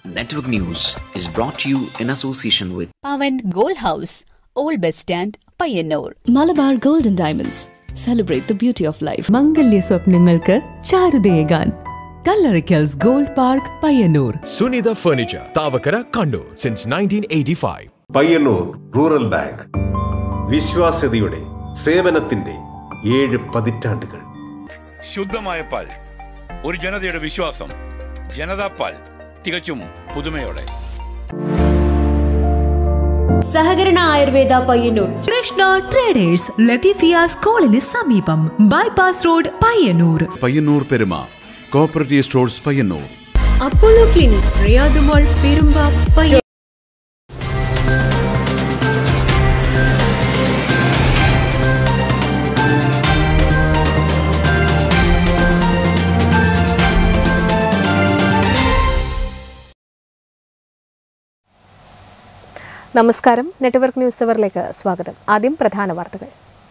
Network News is brought to you in association with Pavan gold house old bus stand Payyanur Malabar golden diamonds celebrate the beauty of life മംഗല്യ സ്വപ്നങ്ങൾക്ക് ചാരുതയേകാൻ കല്ലറിക്കൽസ് gold park Payyanur Sunitha Furniture, Tavakara, Kannur since 1985. Payyanur rural bank വിശ്വാസ്യതയുടെ സേവനത്തിന്റെ ഏഴ് പതിറ്റാണ്ടുകൾ ശുദ്ധമായ പാൽ ഒരു ജനതയുടെ വിശ്വാസം ജനതാ പാൽ തികച്ചും പുതുമയോടെ സഹകരണ ആയുർവേദ പയ്യന്നൂർ കൃഷ്ണ ട്രേഡേഴ്സ് ലത്തീഫിയ സ്കൂളിന് സമീപം bypass road Payyanur Payyanur Peruma cooperative stores Payyanur Apollo clinic റിയാദുമോൾ പെരുമ്പ പയ്യ നമസ്കാരം നെറ്റ്വർക്ക് ന്യൂസ് അവറിലേക്ക് സ്വാഗതം ആദ്യം പ്രധാന വാർത്തകൾ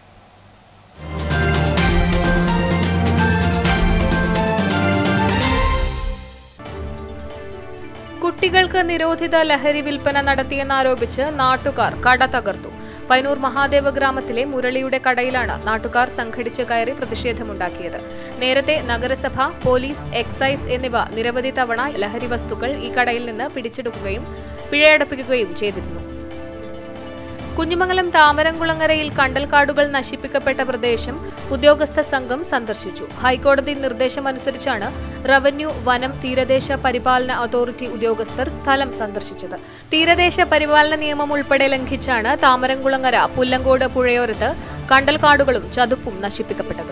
കുട്ടികൾക്ക് നിരോധിത ലഹരി വിൽപ്പന നടത്തിയെന്നാരോപിച്ച് നാട്ടുകാർ കട തകർത്തു പൈനൂർ മഹാദേവ ഗ്രാമത്തിലെ മുരളിയുടെ കടയിലാണ് നാട്ടുകാർ സംഘടിച്ച് കയറി പ്രതിഷേധമുണ്ടാക്കിയത് നേരത്തെ നഗരസഭ പോലീസ് എക്സൈസ് എന്നിവ നിരവധി തവണ ലഹരി വസ്തുക്കൾ ഈ കടയിൽ നിന്ന് പിടിച്ചെടുക്കുകയും പിഴയടപ്പിക്കുകയും ചെയ്തിരുന്നു കുഞ്ഞിമംഗലം താമരംകുളങ്ങരയിൽ കണ്ടൽക്കാടുകൾ നശിപ്പിക്കപ്പെട്ട പ്രദേശം ഉദ്യോഗസ്ഥ സംഘം സന്ദർശിച്ചു ഹൈക്കോടതി നിർദ്ദേശമനുസരിച്ചാണ് റവന്യൂ വനം തീരദേശ പരിപാലന അതോറിറ്റി ഉദ്യോഗസ്ഥർ സ്ഥലം സന്ദർശിച്ചത് തീരദേശ പരിപാലന നിയമം ഉൾപ്പെടെ ലംഘിച്ചാണ് താമരംകുളങ്ങര പുല്ലങ്കോട് പുഴയോരത്ത് കണ്ടൽക്കാടുകളും ചതുപ്പും നശിപ്പിക്കപ്പെട്ടത്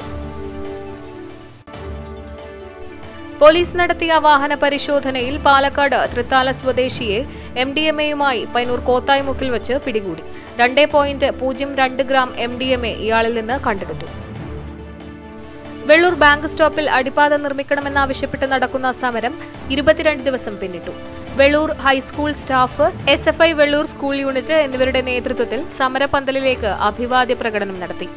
പോലീസ് നടത്തിയ വാഹന പരിശോധനയിൽ പാലക്കാട് തൃത്താല സ്വദേശിയെ എം ഡി എം എയുമായി പൈനൂർ കോത്തായ്മുക്കിൽ വെച്ച് പിടികൂടി രണ്ട് പോയിന്റ് പൂജ്യം രണ്ട് gram M D M A ഇയാളിൽ നിന്ന് കണ്ടെടുത്തു വെള്ളൂർ ബാങ്ക് സ്റ്റോപ്പിൽ അടിപ്പാത നിർമ്മിക്കണമെന്നാവശ്യപ്പെട്ട് നടക്കുന്ന സമരം ഇരുപത്തിരണ്ട് ദിവസം പിന്നിട്ടു Vellur high school staff S F I Vellur school unit എന്നിവരുടെ നേതൃത്വത്തിൽ സമരപന്തലിലേക്ക് അഭിവാദ്യ പ്രകടനം നടത്തി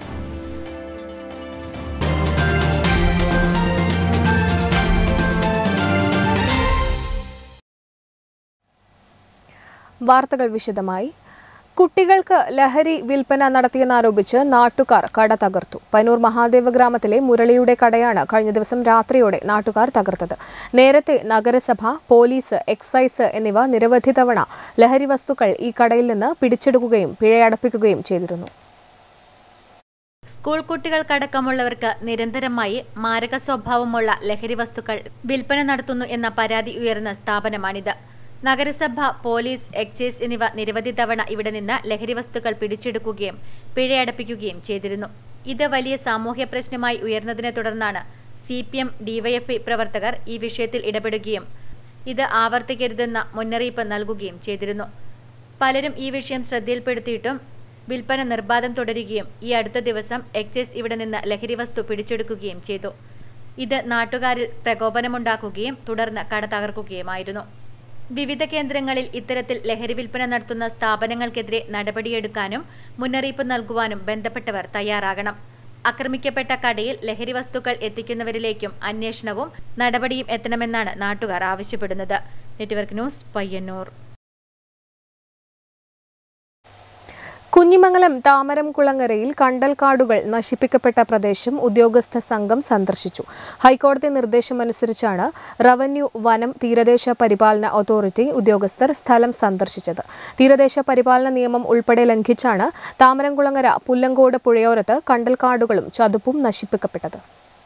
വാർത്തകൾ വിശദമായി കുട്ടികൾക്ക് ലഹരി വിൽപ്പന നടത്തിയെന്നാരോപിച്ച് നാട്ടുകാർ കട തകർത്തു പനൂർ മഹാദേവ ഗ്രാമത്തിലെ മുരളിയുടെ കടയാണ് കഴിഞ്ഞ ദിവസം രാത്രിയോടെ നാട്ടുകാർ തകർത്തത് നേരത്തെ നഗരസഭ പോലീസ് എക്സൈസ് എന്നിവ നിരവധി തവണ ലഹരി വസ്തുക്കൾ ഈ കടയിൽ നിന്ന് പിടിച്ചെടുക്കുകയും പിഴയടപ്പിക്കുകയും ചെയ്തിരുന്നു സ്കൂൾ കുട്ടികൾക്കടക്കമുള്ളവർക്ക് നിരന്തരമായി മാരക സ്വഭാവമുള്ള ലഹരി വസ്തുക്കൾ വിൽപ്പന നടത്തുന്നു എന്ന പരാതി ഉയർന്ന സ്ഥാപനമാണിത് നഗരസഭ പോലീസ് എക്സൈസ് എന്നിവ നിരവധി തവണ ഇവിടെ നിന്ന് ലഹരി വസ്തുക്കൾ പിടിച്ചെടുക്കുകയും പിഴയടപ്പിക്കുകയും ചെയ്തിരുന്നു ഇത് വലിയ സാമൂഹ്യ പ്രശ്നമായി ഉയർന്നതിനെ തുടർന്നാണ് സി പി എം ഡിവൈഎഫ്ഐ പ്രവർത്തകർ ഈ വിഷയത്തിൽ ഇടപെടുകയും ഇത് ആവർത്തിക്കരുതെന്ന മുന്നറിയിപ്പ് നൽകുകയും ചെയ്തിരുന്നു പലരും ഈ വിഷയം ശ്രദ്ധയിൽപ്പെടുത്തിയിട്ടും വിൽപ്പന നിർബാധം തുടരുകയും ഈ അടുത്ത ദിവസം എക്സൈസ് ഇവിടെ നിന്ന് ലഹരി വസ്തു പിടിച്ചെടുക്കുകയും ചെയ്തു ഇത് നാട്ടുകാരിൽ പ്രകോപനമുണ്ടാക്കുകയും തുടർന്ന് കട തകർക്കുകയുമായിരുന്നു വിവിധ കേന്ദ്രങ്ങളിൽ ഇത്തരത്തിൽ ലഹരി വിൽപ്പന നടത്തുന്ന സ്ഥാപനങ്ങൾക്കെതിരെ നടപടിയെടുക്കാനും മുന്നറിയിപ്പ് നൽകുവാനും ബന്ധപ്പെട്ടവർ തയ്യാറാകണം ആക്രമിക്കപ്പെട്ട കടയിൽ ലഹരി വസ്തുക്കൾ എത്തിക്കുന്നവരിലേക്കും അന്വേഷണവും നടപടിയും എത്തണമെന്നാണ് നാട്ടുകാർ ആവശ്യപ്പെടുന്നത് നെറ്റ്വർക്ക് ന്യൂസ് പയ്യന്നൂർ കുഞ്ഞിമംഗലം താമരം കുളങ്ങരയിൽ കണ്ടൽക്കാടുകൾ നശിപ്പിക്കപ്പെട്ട പ്രദേശം ഉദ്യോഗസ്ഥ സംഘം സന്ദർശിച്ചു ഹൈക്കോടതി നിർദ്ദേശമനുസരിച്ചാണ് റവന്യൂ വനം തീരദേശ പരിപാലന അതോറിറ്റി ഉദ്യോഗസ്ഥർ സ്ഥലം സന്ദർശിച്ചത് തീരദേശ പരിപാലന നിയമം ഉൾപ്പെടെ ലംഘിച്ചാണ് താമരംകുളങ്ങര പുല്ലങ്കോട് പുഴയോരത്ത് കണ്ടൽക്കാടുകളും ചതുപ്പും നശിപ്പിക്കപ്പെട്ടത്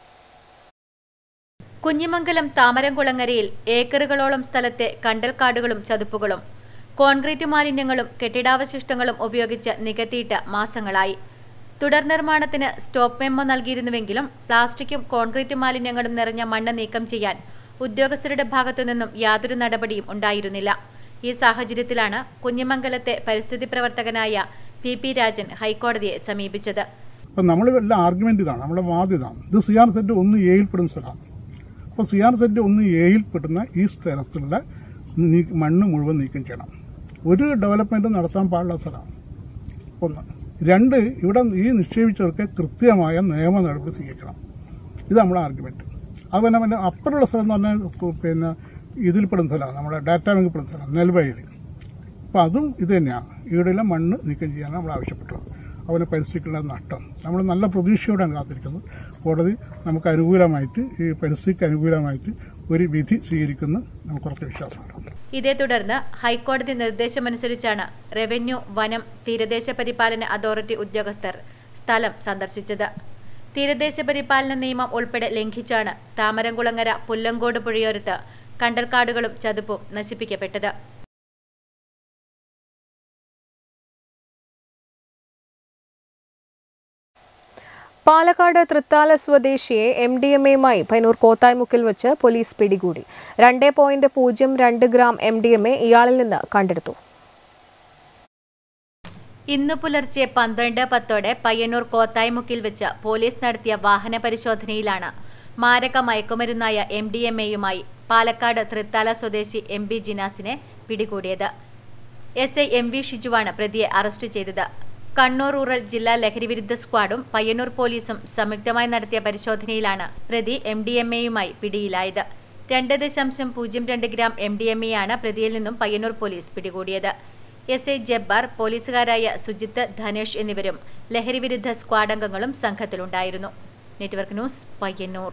കുഞ്ഞിമംഗലം താമരംകുളങ്ങരയിൽ ഏക്കറുകളോളം സ്ഥലത്തെ കണ്ടൽക്കാടുകളും ചതുപ്പുകളും കോൺക്രീറ്റ് മാലിന്യങ്ങളും കെട്ടിടാവശിഷ്ടങ്ങളും ഉപയോഗിച്ച് നികത്തിയിട്ട് മാസങ്ങളായി തുടർ നിർമ്മാണത്തിന് സ്റ്റോപ്പ് മെമ്മോ നൽകിയിരുന്നുവെങ്കിലും പ്ലാസ്റ്റിക്കും കോൺക്രീറ്റ് മാലിന്യങ്ങളും നിറഞ്ഞ മണ്ണ് നീക്കം ചെയ്യാൻ ഉദ്യോഗസ്ഥരുടെ ഭാഗത്തു നിന്നും യാതൊരു നടപടിയും ഉണ്ടായിരുന്നില്ല ഈ സാഹചര്യത്തിലാണ് കുഞ്ഞിമംഗലത്തെ പരിസ്ഥിതി പ്രവർത്തകനായ പി പി രാജൻ ഹൈക്കോടതിയെ സമീപിച്ചത് അപ്പം നമ്മൾ എല്ലാം ആർഗ്യുമെന്റ് ഇതാണ് നമ്മുടെ വാദം ഇതാണ് ഇത് സി ആർ സെറ്റ് ഒന്ന് എയിൽ പെടുന്ന സ്ഥലമാണ് അപ്പോൾ സി ആർ സെറ്റ് ഒന്ന് എയിൽ പെടുന്ന ഈ സ്ഥലത്തുള്ള നീ- മണ്ണ് മുഴുവൻ നീക്കം ചെയ്യണം ഒരു ഡെവലപ്മെന്റ് നടത്താൻ പാടുള്ള സ്ഥലമാണ് ഒന്ന് രണ്ട് ഇവിടെ ഈ നിക്ഷേപിച്ചവർക്ക് കൃത്യമായ നിയമ നടപടി സ്വീകരിക്കണം ഇത് നമ്മുടെ ആർഗ്യുമെന്റ് അതുപോലെ പിന്നെ അപ്പുറമുള്ള സ്ഥലം എന്ന് പറഞ്ഞാൽ കു- പിന്നെ ഇതിൽപ്പെടുന്ന സ്ഥലമാണ് നമ്മുടെ ഡാറ്റ ബാങ്ക് പെടുന്ന സ്ഥലം നെൽവയൽ അപ്പോൾ അതും ഇത് തന്നെയാണ് ഇവിടെയുള്ള മണ്ണ് നീക്കം ചെയ്യാനാണ് നമ്മൾ ആവശ്യപ്പെട്ടത് അവന് പരിസ്ഥിതിക്കുള്ള നഷ്ടം നമ്മൾ നല്ല പ്രതീക്ഷയോടെയാണ് കാത്തിരിക്കുന്നത് കോടതി നമുക്ക് അനുകൂലമായിട്ട് ഈ പരിസ്ഥിതിക്ക് അനുകൂലമായിട്ട് ഒരു വിധി സ്വീകരിക്കുന്ന നമുക്ക് കുറച്ച് വിശ്വാസമുണ്ട് ഇതേ തുടർന്ന് ഹൈക്കോടതി നിർദ്ദേശമനുസരിച്ചാണ് റവന്യൂ വനം തീരദേശ പരിപാലന അതോറിറ്റി ഉദ്യോഗസ്ഥർ സ്ഥലം സന്ദർശിച്ചത് തീരദേശ പരിപാലന നിയമം ഉൾപ്പെടെ ലംഘിച്ചാണ് താമരംകുളങ്ങര പുല്ലങ്കോട് പുഴയോരത്ത് കണ്ടൽക്കാടുകളും ചതുപ്പും നശിപ്പിക്കപ്പെട്ടത് പാലക്കാട് തൃത്താല സ്വദേശിയെ എം ഡി എം എയുമായി പൈനൂർ കോത്തായ്മുക്കിൽ വെച്ച് പോലീസ് പിടികൂടി രണ്ട് പോയിന്റ് പൂജ്യം രണ്ട് gram M D M A ഇയാളിൽ നിന്ന് കണ്ടെടുത്തു ഇന്ന് പുലർച്ചെ പന്ത്രണ്ട് പത്തോടെ പയ്യന്നൂർ കോത്തായ്മുക്കിൽ വെച്ച് പോലീസ് നടത്തിയ വാഹന പരിശോധനയിലാണ് മാരക മയക്കുമരുന്നായ എം ഡി എം എയുമായി പാലക്കാട് തൃത്താല സ്വദേശി എം ബി ജിനാസിനെ പിടികൂടിയത് എസ് ഐ എം വി ഷിജുവാണ് പ്രതിയെ അറസ്റ്റ് ചെയ്തത് കണ്ണൂർ റൂറൽ ജില്ലാ ലഹരിവിരുദ്ധ സ്ക്വാഡും പയ്യന്നൂർ പോലീസും സംയുക്തമായി നടത്തിയ പരിശോധനയിലാണ് പ്രതി എം ഡി എം എയുമായി പിടിയിലായത് രണ്ട് ദശാംശം പൂജ്യം രണ്ട് ഗ്രാം എം ഡി എം എയാണ് പ്രതിയിൽ നിന്നും പയ്യന്നൂർ പോലീസ് പിടികൂടിയത് എസ് ഐ ജബ്ബാർ പോലീസുകാരായ സുജിത്ത് ധനേഷ് എന്നിവരും ലഹരിവിരുദ്ധ സ്ക്വാഡ് അംഗങ്ങളും സംഘത്തിലുണ്ടായിരുന്നു network news Payyanur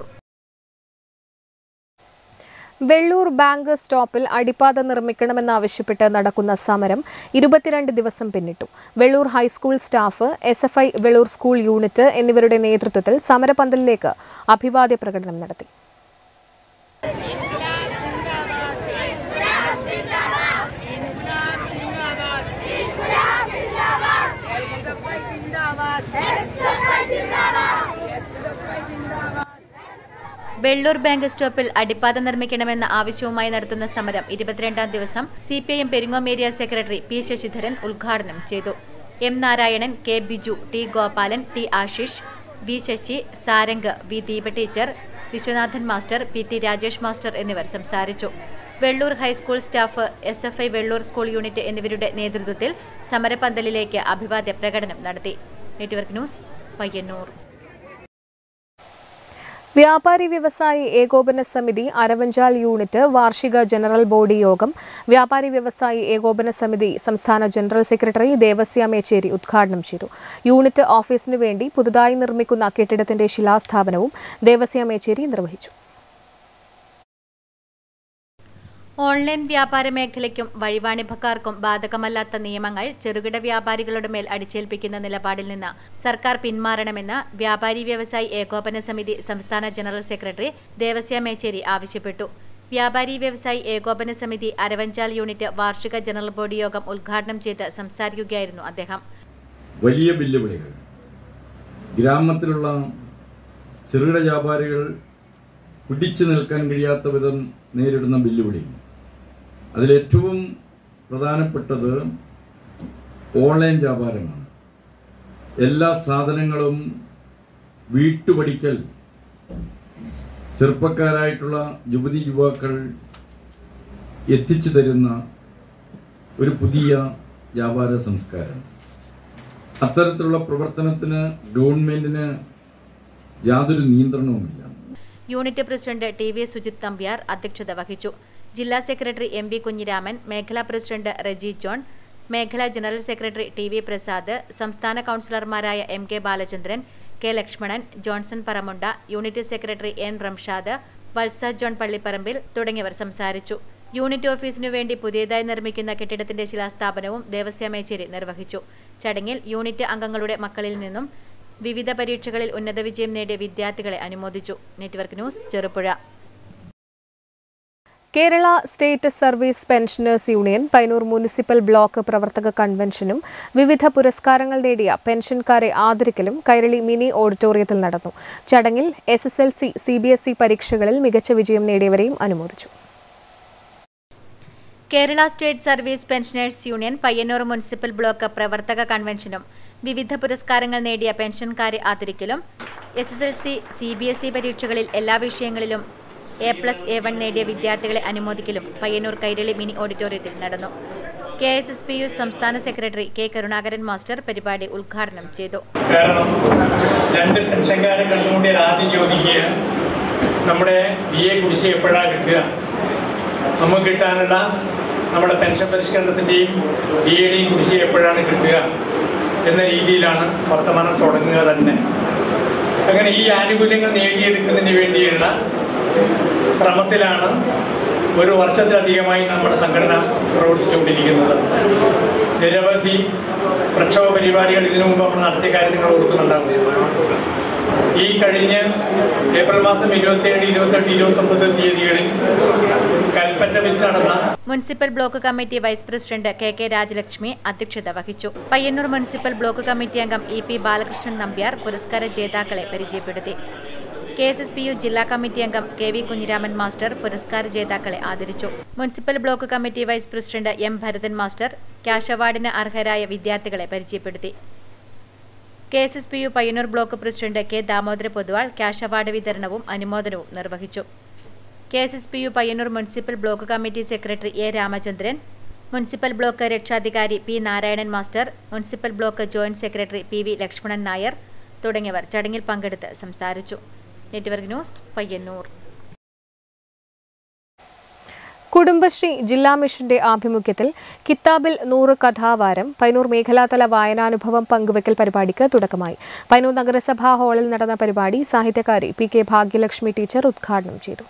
Vellur bank സ്റ്റോപ്പിൽ അടിപ്പാത നിർമ്മിക്കണമെന്നാവശ്യപ്പെട്ട് നടക്കുന്ന സമരം ഇരുപത്തിരണ്ട് ദിവസം പിന്നിട്ടു Vellur high school staff S F I Vellur school unit എന്നിവരുടെ നേതൃത്വത്തിൽ സമരപന്തലിലേക്ക് അഭിവാദ്യ പ്രകടനം നടത്തി വെള്ളൂർ ബാങ്ക് സ്റ്റോപ്പിൽ അടിപ്പാത നിർമ്മിക്കണമെന്ന ആവശ്യവുമായി നടത്തുന്ന സമരം ഇരുപത്തിരണ്ടാം ദിവസം C P I M Peringome area secretary P Sasidharan ഉദ്ഘാടനം ചെയ്തു M Narayanan K Biju T Gopalan T Ashish V Sasi Sarang V Deepa teacher Viswanathan master P T Rajesh master എന്നിവർ സംസാരിച്ചു Vellur high school staff S F I Vellur school unit എന്നിവരുടെ നേതൃത്വത്തിൽ സമരപന്തലിലേക്ക് അഭിവാദ്യ പ്രകടനം നടത്തി നെറ്റ്വർക്ക് ന്യൂസ് പയ്യന്നൂർ വ്യാപാരി വ്യവസായി ഏകോപന സമിതി അരവഞ്ചാൽ യൂണിറ്റ് വാർഷിക ജനറൽ ബോഡി യോഗം വ്യാപാരി വ്യവസായി ഏകോപന സമിതി സംസ്ഥാന ജനറൽ സെക്രട്ടറി ദേവസ്യ മേച്ചേരി ഉദ്ഘാടനം ചെയ്തു യൂണിറ്റ് ഓഫീസിനു വേണ്ടി പുതുതായി നിർമ്മിക്കുന്ന കെട്ടിടത്തിന്റെ ശിലാസ്ഥാപനവും ദേവസ്യ മേച്ചേരി നിർവഹിച്ചു ഓൺലൈൻ വ്യാപാര മേഖലയ്ക്കും വഴിവാണിഭക്കാർക്കും ബാധകമല്ലാത്ത നിയമങ്ങൾ ചെറുകിട വ്യാപാരികളുടെ മേൽ അടിച്ചേൽപ്പിക്കുന്ന നിലപാടിൽ നിന്ന് സർക്കാർ പിന്മാറണമെന്ന് വ്യാപാരി വ്യവസായി ഏകോപന സമിതി സംസ്ഥാന ജനറൽ സെക്രട്ടറി ദേവസ്യ മേച്ചേരി ആവശ്യപ്പെട്ടു വ്യാപാരി വ്യവസായി ഏകോപന സമിതി അരവഞ്ചാൽ യൂണിറ്റ് വാർഷിക ജനറൽ ബോഡി യോഗം ഉദ്ഘാടനം ചെയ്ത് സംസാരിക്കുകയായിരുന്നു അദ്ദേഹം വലിയ വെല്ലുവിളികൾ ഗ്രാമത്തിലുള്ള ചെറുകിട വ്യാപാരികൾ പിടിച്ചു നിൽക്കാൻ കഴിയാത്ത വിധം നേരിടുന്ന വെല്ലുവിളി അതിലേറ്റവും പ്രധാനപ്പെട്ടത് ഓൺലൈൻ വ്യാപാരമാണ് എല്ലാ സാധനങ്ങളും വീട്ടുപടിക്കൽ ചെറുപ്പക്കാരായിട്ടുള്ള യുവതി യുവാക്കൾ എത്തിച്ചു തരുന്ന ഒരു പുതിയ വ്യാപാര സംസ്കാരം അത്തരത്തിലുള്ള പ്രവർത്തനത്തിന് ഗവൺമെന്റിന് യാതൊരു നിയന്ത്രണവുമില്ല unit president T V Sujith Thampiyar അധ്യക്ഷത വഹിച്ചു ജില്ലാ സെക്രട്ടറി എം ബി കുഞ്ഞിരാമൻ മേഖലാ പ്രസിഡന്റ് റെജി ജോൺ മേഖലാ general secretary T V Prasad സംസ്ഥാന കൗൺസിലർമാരായ M K Balachandran K Lakshmanan Johnson Paramunda unit secretary N Ramshad Valsa John Pallipparambil തുടങ്ങിയവർ സംസാരിച്ചു യൂണിറ്റ് ഓഫീസിനു വേണ്ടി പുതിയതായി നിർമ്മിക്കുന്ന കെട്ടിടത്തിന്റെ ശിലാസ്ഥാപനവും ദേവസ്യമേച്ചേരി നിർവഹിച്ചു ചടങ്ങിൽ യൂണിറ്റ് അംഗങ്ങളുടെ മക്കളിൽ നിന്നും വിവിധ പരീക്ഷകളിൽ ഉന്നത വിജയം നേടിയ വിദ്യാർത്ഥികളെ അനുമോദിച്ചു network news Cherupuzha Kerala state service pensioners union Painur municipal block പ്രവർത്തക കൺവെൻഷനും വിവിധ പുരസ്കാരങ്ങൾ നേടിയ പെൻഷൻകാരെ ആദരിക്കലും കൈരളി മിനി ഓഡിറ്റോറിയത്തിൽ നടന്നു ചടങ്ങിൽ S S L C C B S E പരീക്ഷകളിൽ മികച്ച വിജയം നേടിയവരെയും അനുമോദിച്ചു Kerala state service pensioners union Payyanur municipal block പ്രവർത്തക കൺവെൻഷനും വിവിധ പുരസ്കാരങ്ങൾ നേടിയ പെൻഷൻകാരെ ആദരിക്കലും S S L C C B S E പരീക്ഷകളിൽ എല്ലാ വിഷയങ്ങളിലും എ പ്ലസ് എ വൺ നേടിയ വിദ്യാർത്ഥികളെ അനുമോദിക്കലും പയ്യന്നൂർ കൈരളി മിനി ഓഡിറ്റോറിയത്തിൽ നടന്നു K S S P U സംസ്ഥാന സെക്രട്ടറി കെ കരുണാകരൻ മാസ്റ്റർ പരിപാടി ഉദ്ഘാടനം ചെയ്തു കാരണം രണ്ട് പെൻഷൻകാരെ കണ്ടുകൊണ്ട് ഞാൻ ആദ്യം ചോദിക്കുക നമ്മുടെ ബി എ കുടിശ്ശിക എപ്പോഴാണ് കിട്ടുക നമുക്ക് കിട്ടാനുള്ള നമ്മുടെ പെൻഷൻ പരിഷ്കരണത്തിൻ്റെയും ഡി എയുടെയും കുടിശ്ശിക എപ്പോഴാണ് കിട്ടുക എന്ന രീതിയിലാണ് വർത്തമാനം തുടങ്ങുക തന്നെ അങ്ങനെ ഈ ആനുകൂല്യങ്ങൾ നേടിയെടുക്കുന്നതിന് വേണ്ടിയുള്ള ശ്രമത്തിലാണ് ഒരു വർഷത്തിലധികമായി നമ്മുടെ സംഘടന പ്രവർത്തിച്ചുകൊണ്ടിരിക്കുന്നത് നിരവധി പ്രക്ഷോഭ പരിപാടികൾ ഇതിനു മുമ്പ് നമ്മൾ നടത്തിയ കാര്യം നിങ്ങൾ ഓർക്കുന്നുണ്ടാവും ഈ കഴിഞ്ഞ ഏപ്രിൽ മാസം ഇരുപത്തിയേഴ് ഇരുപത്തെട്ട് ഇരുപത്തൊമ്പത് തീയതികളിൽ കൽപ്പറ്റ വെച്ച് നടന്ന municipal block committee vice president K K Rajalakshmi അധ്യക്ഷത വഹിച്ചു പയ്യന്നൂർ മുനിസിപ്പൽ ബ്ലോക്ക് കമ്മിറ്റി അംഗം ഇ പി ബാലകൃഷ്ണൻ നമ്പ്യാർ പുരസ്കാര ജേതാക്കളെ പരിചയപ്പെടുത്തി K S S P U ജില്ലാ കമ്മിറ്റി അംഗം കെ വി കുഞ്ഞിരാമൻ മാസ്റ്റർ പുരസ്കാര ജേതാക്കളെ ആദരിച്ചു municipal block committee vice president M Bharathan master cash അവാർഡിന് അർഹരായ വിദ്യാർത്ഥികളെ പരിചയപ്പെടുത്തി K S S P U Payyanur block president K Damodara Pothuval cash award വിതരണവും അനുമോദനവും നിർവഹിച്ചു K S S P U Payyanur municipal block committee secretary A Ramachandran municipal block രക്ഷാധികാരി P Narayanan master municipal block joint secretary P V Lakshmanan Nair തുടങ്ങിയവർ ചടങ്ങിൽ പങ്കെടുത്ത് സംസാരിച്ചു നെറ്റ്വർക്ക് ന്യൂസ് പയ്യന്നൂർ കുടുംബശ്രീ ജില്ലാ മിഷന്റെ ആഭിമുഖ്യത്തിൽ കിത്താബിൽ നൂറ് കഥാവാരം പൈനൂർ മേഖലാതല വായനാനുഭവം പങ്കുവയ്ക്കൽ പരിപാടിക്ക് തുടക്കമായി പൈനൂർ നഗരസഭാ ഹാളിൽ നടന്ന പരിപാടി സാഹിത്യകാരി പി കെ ഭാഗ്യലക്ഷ്മി ടീച്ചർ ഉദ്ഘാടനം ചെയ്തു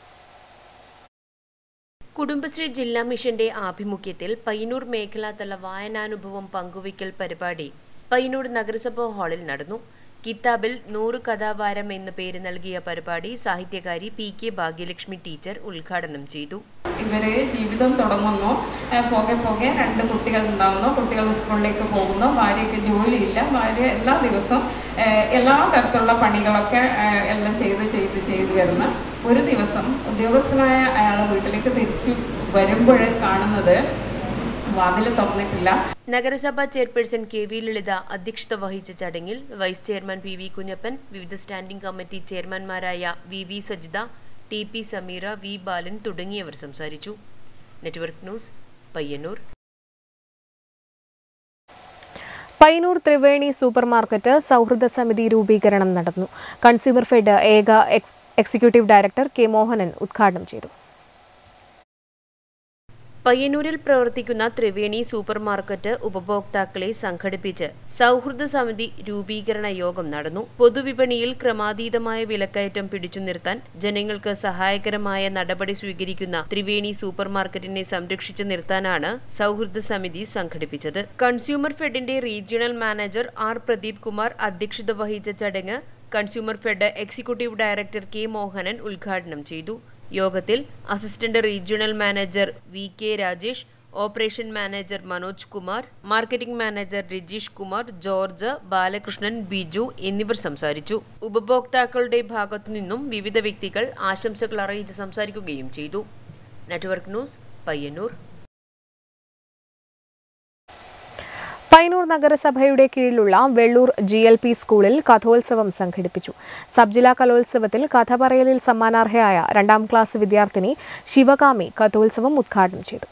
കുടുംബശ്രീ ജില്ലാ മിഷന്റെ ആഭിമുഖ്യത്തിൽ പയ്യന്നൂർ മേഖലാതല വായനാനുഭവം പങ്കുവയ്ക്കൽ പരിപാടി പയ്യന്നൂർ നഗരസഭാ ഹാളിൽ നടന്നു കിതാബിൽ നൂറ് കഥാവാരം എന്ന പേര് നൽകിയ പരിപാടി സാഹിത്യകാരി പി കെ ഭാഗ്യലക്ഷ്മി ടീച്ചർ ഉദ്ഘാടനം ചെയ്തു ഇവരെ ജീവിതം തുടങ്ങുന്നു ഏഹ് പോകെ പോകെ രണ്ട് കുട്ടികൾ ഉണ്ടാകുന്നു കുട്ടികൾ സ്കൂളിലേക്ക് പോകുന്നു ഭാര്യയ്ക്ക് ജോലിയില്ല ഭാര്യ എല്ലാ ദിവസവും ഏഹ് എല്ലാ തരത്തിലുള്ള പണികളൊക്കെ ഏഹ് എല്ലാം ചെയ്ത് ചെയ്ത് ചെയ്ത് വരുന്ന ഒരു ദിവസം ഉദ്യോഗസ്ഥനായ അയാൾ വീട്ടിലേക്ക് തിരിച്ചു വരുമ്പോൾ കാണുന്നത് വാതിൽ തുറന്നിട്ടില്ല നഗരസഭാ ചെയർപേഴ്സൺ കെ വി ലളിത അധ്യക്ഷത വഹിച്ച ചടങ്ങിൽ vice chairman P V Kunhappan വിവിധ സ്റ്റാൻഡിംഗ് കമ്മിറ്റി ചെയർമാൻമാരായ V V Sajitha T P Sameera V Balan തുടങ്ങിയവർ സംസാരിച്ചു network news Payyanur Payyanur Triveni super market സൗഹൃദ സമിതി രൂപീകരണം നടന്നു കൺസ്യൂമർ ഫെഡ് ഏക ex executive director K Mohanan ഉദ്ഘാടനം ചെയ്തു പയ്യന്നൂരിൽ പ്രവർത്തിക്കുന്ന ത്രിവേണി സൂപ്പർ മാർക്കറ്റ് ഉപഭോക്താക്കളെ സംഘടിപ്പിച്ച് സൗഹൃദ സമിതി രൂപീകരണ യോഗം നടന്നു പൊതുവിപണിയിൽ ക്രമാതീതമായ വിലക്കയറ്റം പിടിച്ചു നിർത്താൻ ജനങ്ങൾക്ക് സഹായകരമായ നടപടി സ്വീകരിക്കുന്ന ത്രിവേണി സൂപ്പർ മാർക്കറ്റിനെ സംരക്ഷിച്ചു നിർത്താനാണ് സൗഹൃദ സമിതി സംഘടിപ്പിച്ചത് കൺസ്യൂമർ ഫെഡിന്റെ regional manager R Pradeep Kumar അധ്യക്ഷത വഹിച്ച ചടങ്ങ് consumer fed executive director K Mohanan ഉദ്ഘാടനം ചെയ്തു യോഗത്തിൽ assistant regional manager V K Rajesh operation manager Manoj Kumar marketing manager Rajeesh Kumar George Balakrishnan Biju എന്നിവർ സംസാരിച്ചു ഉപഭോക്താക്കളുടെ ഭാഗത്തു നിന്നും വിവിധ വ്യക്തികൾ ആശംസകൾ അറിയിച്ച് സംസാരിക്കുകയും ചെയ്തു നെറ്റ്വർക്ക് ന്യൂസ് പയ്യന്നൂർ പയ്യന്നൂർ നഗരസഭയുടെ കീഴിലുള്ള വെള്ളൂർ ജി എൽ പി സ്കൂളിൽ കഥോത്സവം സംഘടിപ്പിച്ചു സബ് ജില്ലാ കലോത്സവത്തിൽ കഥ പറയലിൽ സമ്മാനാർഹയായ രണ്ടാം ക്ലാസ് വിദ്യാർത്ഥിനി ശിവകാമി കഥോത്സവം ഉദ്ഘാടനം ചെയ്തു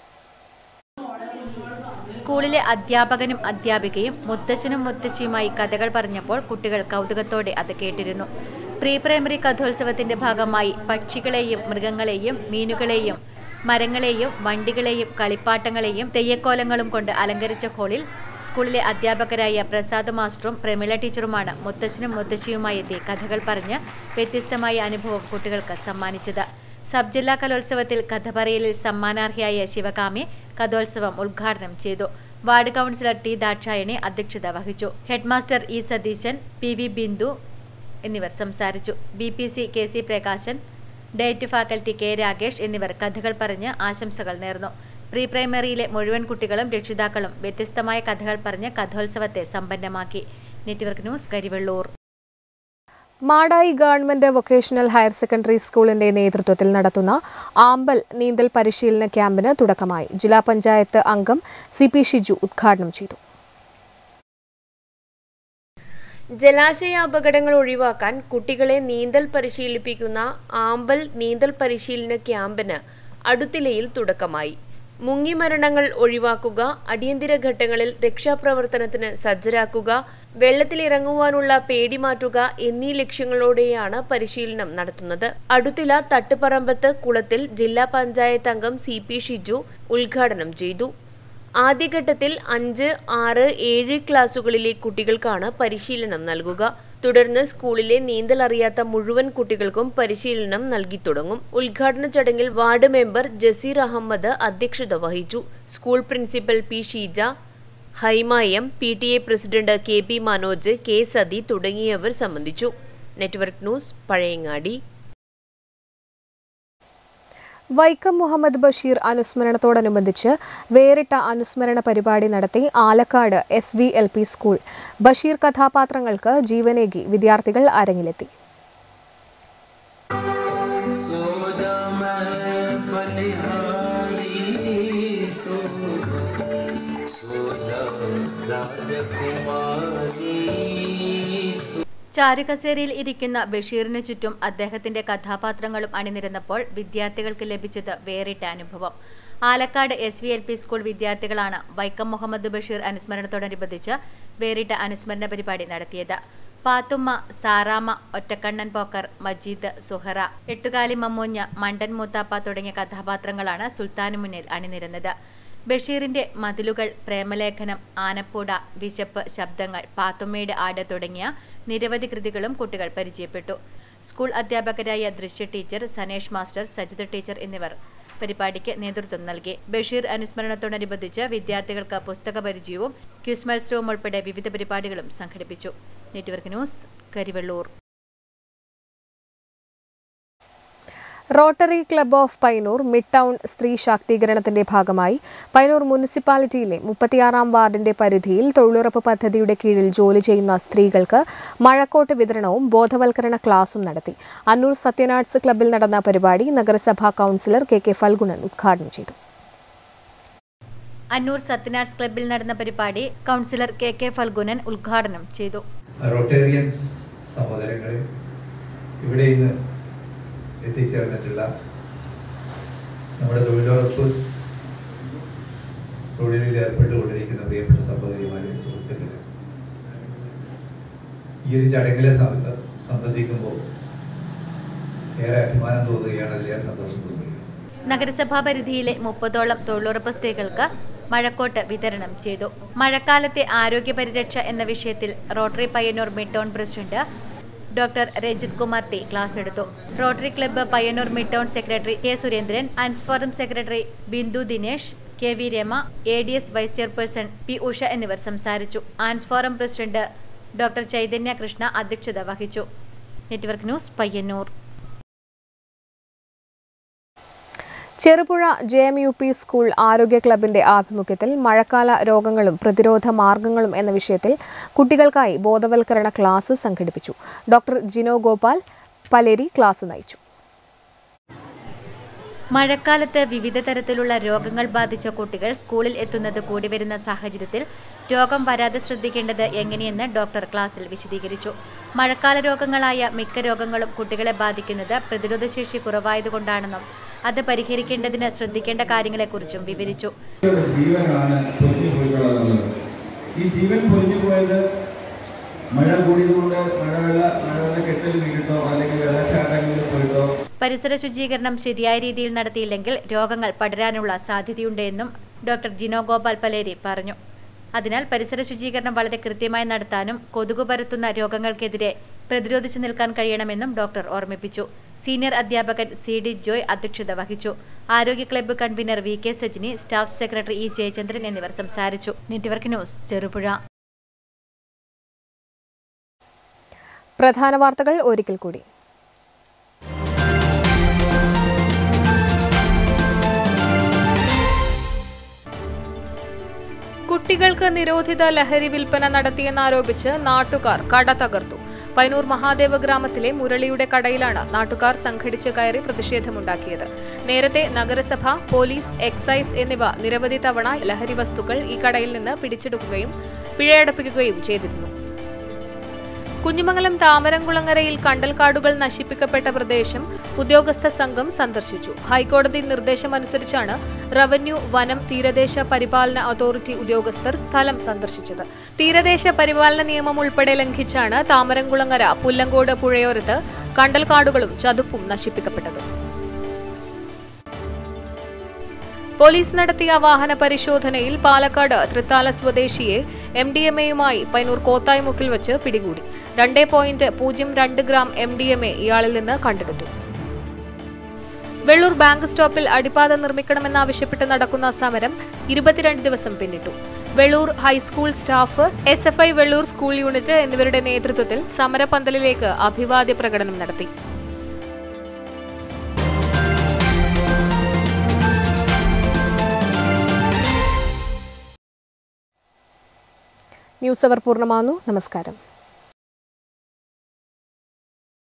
സ്കൂളിലെ അധ്യാപകനും അധ്യാപികയും മുത്തശ്ശനും മുത്തശ്ശിയുമായി കഥകൾ പറഞ്ഞപ്പോൾ കുട്ടികൾ കൗതുകത്തോടെ അത് കേട്ടിരുന്നു പ്രീ പ്രൈമറി കഥോത്സവത്തിന്റെ ഭാഗമായി പക്ഷികളെയും മൃഗങ്ങളെയും മീനുകളെയും മരങ്ങളെയും വണ്ടികളെയും കളിപ്പാട്ടങ്ങളെയും തെയ്യക്കോലങ്ങളും കൊണ്ട് അലങ്കരിച്ച ഹാളിൽ സ്കൂളിലെ അധ്യാപകരായ പ്രസാദ് മാസ്റ്ററും പ്രമിള ടീച്ചറുമാണ് മുത്തശ്ശനും മുത്തശ്ശിയുമായി എത്തി കഥകൾ പറഞ്ഞ് വ്യത്യസ്തമായ അനുഭവം കുട്ടികൾക്ക് സമ്മാനിച്ചത് സബ് ജില്ലാ കലോത്സവത്തിൽ കഥ പറയലിൽ സമ്മാനാർഹയായ ശിവകാമി കഥോത്സവം ഉദ്ഘാടനം ചെയ്തു വാർഡ് കൗൺസിലർ ടി ദാക്ഷായണി അധ്യക്ഷത വഹിച്ചു headmaster E Satheesan P V Bindu എന്നിവർ സംസാരിച്ചു B P C K C Prakashan DIET faculty K Rakesh എന്നിവർ കഥകൾ പറഞ്ഞ് ആശംസകൾ നേർന്നു പ്രീ പ്രൈമറിയിലെ മുഴുവൻ കുട്ടികളും രക്ഷിതാക്കളും വ്യത്യസ്തമായ കഥകൾ പറഞ്ഞ് കഥോത്സവത്തെ സമ്പന്നമാക്കി network news Karivellur Madayi government vocational higher secondary സ്കൂളിന്റെ നേതൃത്വത്തിൽ നടത്തുന്ന ആമ്പൽ നീന്തൽ പരിശീലന ക്യാമ്പിന് തുടക്കമായി ജില്ലാ പഞ്ചായത്ത് അംഗം സി പി ഷിജു ഉദ്ഘാടനം ചെയ്തു ജലാശയ അപകടങ്ങൾ ഒഴിവാക്കാൻ കുട്ടികളെ നീന്തൽ പരിശീലിപ്പിക്കുന്ന ആമ്പൽ നീന്തൽ പരിശീലന ക്യാമ്പിന് അടുത്തിലയിൽ തുടക്കമായി മുങ്ങിമരണങ്ങൾ ഒഴിവാക്കുക അടിയന്തര ഘട്ടങ്ങളിൽ രക്ഷാപ്രവർത്തനത്തിന് സജ്ജരാക്കുക വെള്ളത്തിലിറങ്ങുവാനുള്ള പേടി മാറ്റുക എന്നീ ലക്ഷ്യങ്ങളോടെയാണ് പരിശീലനം നടത്തുന്നത് അടുത്തില തട്ടുപറമ്പത്ത് കുളത്തിൽ ജില്ലാ പഞ്ചായത്ത് അംഗം സി പി ഷിജു ഉദ്ഘാടനം ചെയ്തു ആദ്യഘട്ടത്തിൽ അഞ്ച് ആറ് ഏഴ് ക്ലാസുകളിലെ കുട്ടികൾക്കാണ് പരിശീലനം നൽകുക തുടർന്ന് സ്കൂളിലെ നീന്തൽ അറിയാത്ത മുഴുവൻ കുട്ടികൾക്കും പരിശീലനം നൽകി തുടങ്ങും ഉദ്ഘാടന ചടങ്ങിൽ വാർഡ് മെമ്പർ ജസീർ അഹമ്മദ് അധ്യക്ഷത വഹിച്ചു school principal P Sheeja Haima M P T A president K P Manoj K Sathi തുടങ്ങിയവർ സംബന്ധിച്ചു നെറ്റ്വർക്ക് ന്യൂസ് പഴയങ്ങാടി വൈക്കം മുഹമ്മദ് ബഷീർ അനുസ്മരണത്തോടനുബന്ധിച്ച് വേറിട്ട അനുസ്മരണ പരിപാടി നടത്തി Alakkad S V L P school Basheer കഥാപാത്രങ്ങൾക്ക് ജീവനേകി വിദ്യാർത്ഥികൾ അരങ്ങിലെത്തി ചാരുകസേരയിൽ ഇരിക്കുന്ന ബഷീറിനു ചുറ്റും അദ്ദേഹത്തിന്റെ കഥാപാത്രങ്ങളും അണിനിരന്നപ്പോൾ വിദ്യാർത്ഥികൾക്ക് ലഭിച്ചത് വേറിട്ട അനുഭവം Alakkad S V L P school വിദ്യാർത്ഥികളാണ് വൈക്കം മുഹമ്മദ് ബഷീർ അനുസ്മരണത്തോടനുബന്ധിച്ച് വേറിട്ട അനുസ്മരണ പരിപാടി നടത്തിയത് പാത്തുമ്മ സാറാമ്മ ഒറ്റക്കണ്ണൻ പോക്കർ മജീദ് സുഹറ എട്ടുകാലി മമ്മൂഞ്ഞ് മണ്ടൻ മൂത്താപ്പ തുടങ്ങിയ കഥാപാത്രങ്ങളാണ് സുൽത്താനു മുന്നിൽ അണിനിരന്നത് ബഷീറിന്റെ മതിലുകൾ പ്രേമലേഖനം ആനപ്പൂട വിശപ്പ് ശബ്ദങ്ങൾ പാത്തുമ്മയുടെ ആട് തുടങ്ങിയ നിരവധി കൃതികളും കുട്ടികൾ പരിചയപ്പെട്ടു സ്കൂൾ അധ്യാപകരായ Drishya teacher Sanesh master Sajitha teacher എന്നിവർ പരിപാടിക്ക് നേതൃത്വം നൽകി ബഷീർ അനുസ്മരണത്തോടനുബന്ധിച്ച് വിദ്യാർത്ഥികൾക്ക് പുസ്തക പരിചയവും ക്യൂസ് മത്സരവും ഉൾപ്പെടെ വിവിധ പരിപാടികളും സംഘടിപ്പിച്ചു network news Karivellur rotary club of Painur mid town സ്ത്രീ ശാക്തീകരണത്തിന്റെ ഭാഗമായി പൈനൂർ മുനിസിപ്പാലിറ്റിയിലെ മുപ്പത്തിയാറാം വാർഡിന്റെ പരിധിയിൽ തൊഴിലുറപ്പ് പദ്ധതിയുടെ കീഴിൽ ജോലി ചെയ്യുന്ന സ്ത്രീകൾക്ക് മഴക്കോട്ട് വിതരണവും ബോധവൽക്കരണ ക്ലാസും നടത്തി അന്നൂർ സത്യനാട്സ് ക്ലബ്ബിൽ നടന്ന പരിപാടി നഗരസഭാ കൗൺസിലർ കെ കെ ഫൽഗുണൻ ഉദ്ഘാടനം ചെയ്തു അന്നൂർ സത്യനാട്സ് ക്ലബ്ബിൽ നടന്ന പരിപാടി കൗൺസിലർ കെ കെ ഫൽഗുനൻ ഉദ്ഘാടനം ചെയ്തു റോട്ടേറിയൻസ് സഹോദരങ്ങളെ ഇവിടെ ഇന്ന് എത്തിച്ചേർന്നിട്ടുള്ള നമ്മുടെ തൊഴിലുറപ്പ് തൊഴിലിൽ ഏർപ്പെട്ടുകൊണ്ടിരിക്കുന്ന പ്രിയപ്പെട്ട സഹോദരിമാരെ സുഹൃത്തുക്കളെ ഈ ഒരു ചടങ്ങിലെ സംബ- സംബന്ധിക്കുമ്പോൾ ഏറെ അഭിമാനം തോന്നുകയാണ് അതിലേറെ സന്തോഷം തോന്നുകയാണ് നഗരസഭാ പരിധിയിലെ മുപ്പതോളം തൊഴിലുറപ്പ് സ്ത്രീകൾക്ക് മഴക്കോട്ട് വിതരണം ചെയ്തു മഴക്കാലത്തെ ആരോഗ്യ പരിരക്ഷ എന്ന വിഷയത്തിൽ rotary Payyanur mid town president doctor Rajith Kumar T class എടുത്തു rotary club Payyanur mid town secretary K Surendran Anns forum secretary Bindu Dinesh K V Rama A D S vice chairperson P Usha എന്നിവർ സംസാരിച്ചു Anns forum president doctor Chaitanya Krishna അധ്യക്ഷത വഹിച്ചു network news Payyanur Cherupuzha J M U P school ആരോഗ്യ ക്ലബിന്റെ ആഭിമുഖ്യത്തിൽ മഴക്കാല രോഗങ്ങളും പ്രതിരോധ മാർഗങ്ങളും എന്ന വിഷയത്തിൽ കുട്ടികൾക്കായി ബോധവൽക്കരണ ക്ലാസ് സംഘടിപ്പിച്ചു ഡോക്ടർ ജിനോ ഗോപാൽ പലേരി ക്ലാസ് നയിച്ചു മഴക്കാലത്ത് വിവിധ തരത്തിലുള്ള രോഗങ്ങൾ ബാധിച്ച കുട്ടികൾ സ്കൂളിൽ എത്തുന്നത് കൂടി വരുന്ന സാഹചര്യത്തിൽ രോഗം വരാതെ ശ്രദ്ധിക്കേണ്ടത് എങ്ങനെയെന്ന് ഡോക്ടർ ക്ലാസ്സിൽ വിശദീകരിച്ചു മഴക്കാല രോഗങ്ങളായ മിക്ക രോഗങ്ങളും കുട്ടികളെ ബാധിക്കുന്നത് പ്രതിരോധശേഷി കുറവായതുകൊണ്ടാണെന്നും അത് പരിഹരിക്കേണ്ടതിന് ശ്രദ്ധിക്കേണ്ട കാര്യങ്ങളെക്കുറിച്ചും വിവരിച്ചു ജീവനാണ് പൊരിഞ്ഞു പോയിട്ടുള്ളത് ഈ ജീവൻ പൊരിഞ്ഞു പോയത് മഴ കൂടിയതുകൊണ്ട് മഴവെള്ള മഴവെള്ള കെട്ടിൽ വീണിട്ടോ അല്ലെങ്കിൽ വെള്ളച്ചാട്ടങ്ങളിൽ പോയിട്ടോ പരിസര ശുചീകരണം ശരിയായ രീതിയിൽ നടത്തിയില്ലെങ്കിൽ രോഗങ്ങൾ പടരാനുള്ള സാധ്യതയുണ്ട് എന്നും ഡോക്ടർ ജിനോ ഗോപാൽ പലേരി പറഞ്ഞു അതിനാൽ പരിസര ശുചീകരണം വളരെ കൃത്യമായി നടത്താനും കൊതുകു പരത്തുന്ന രോഗങ്ങൾക്കെതിരെ പ്രതിരോധിച്ചു നിൽക്കാൻ കഴിയണമെന്നും ഡോക്ടർ ഓർമ്മിപ്പിച്ചു സീനിയർ അധ്യാപകൻ സി ഡി ജോയ് അധ്യക്ഷത വഹിച്ചു ആരോഗ്യ club convener V K Sajini staff secretary E Jayachandran എന്നിവർ സംസാരിച്ചു നെറ്റ്വർക്ക് ന്യൂസ് ചെറുപുഴ പ്രധാന വാർത്തകൾ ഒരിക്കൽ കൂടി കുട്ടികൾക്ക് നിരോധിത ലഹരി വിൽപ്പന നടത്തിയെന്നാരോപിച്ച് നാട്ടുകാർ കട തകർത്തു പൈനൂർ മഹാദേവ ഗ്രാമത്തിലെ മുരളിയുടെ കടയിലാണ് നാട്ടുകാർ സംഘടിച്ച് കയറി പ്രതിഷേധമുണ്ടാക്കിയത് നേരത്തെ നഗരസഭ പോലീസ് എക്സൈസ് എന്നിവ നിരവധി തവണ ലഹരി വസ്തുക്കൾ ഈ കടയിൽ നിന്ന് പിടിച്ചെടുക്കുകയും പിഴയടപ്പിക്കുകയും ചെയ്തിരുന്നു കുഞ്ഞിമംഗലം താമരംകുളങ്ങരയിൽ കണ്ടൽക്കാടുകൾ നശിപ്പിക്കപ്പെട്ട പ്രദേശം ഉദ്യോഗസ്ഥ സംഘം സന്ദർശിച്ചു ഹൈക്കോടതി നിർദ്ദേശമനുസരിച്ചാണ് റവന്യൂ വനം തീരദേശ പരിപാലന അതോറിറ്റി ഉദ്യോഗസ്ഥർ സ്ഥലം സന്ദർശിച്ചത് തീരദേശ പരിപാലന നിയമം ഉൾപ്പെടെ ലംഘിച്ചാണ് താമരംകുളങ്ങര പുല്ലങ്കോട് പുഴയോരത്ത് കണ്ടൽക്കാടുകളും ചതുപ്പും നശിപ്പിക്കപ്പെട്ടത് പോലീസ് നടത്തിയ വാഹന പരിശോധനയിൽ പാലക്കാട് തൃത്താല സ്വദേശിയെ എം ഡി എം എയുമായി പൈനൂർ കോത്തായ്മുക്കിൽ വെച്ച് പിടികൂടി രണ്ട് പോയിന്റ് പൂജ്യം രണ്ട് gram M D M A ഇയാളിൽ നിന്ന് കണ്ടെടുത്തു വെള്ളൂർ ബാങ്ക് സ്റ്റോപ്പിൽ അടിപ്പാത നിർമ്മിക്കണമെന്നാവശ്യപ്പെട്ട് നടക്കുന്ന സമരം ഇരുപത്തിരണ്ട് ദിവസം പിന്നിട്ടു Vellur high school staff S F I Vellur school unit എന്നിവരുടെ നേതൃത്വത്തിൽ സമരപന്തലിലേക്ക് അഭിവാദ്യ പ്രകടനം നടത്തി ന്യൂസ് അവർ പൂർണ്ണമാകുന്നു നമസ്കാരം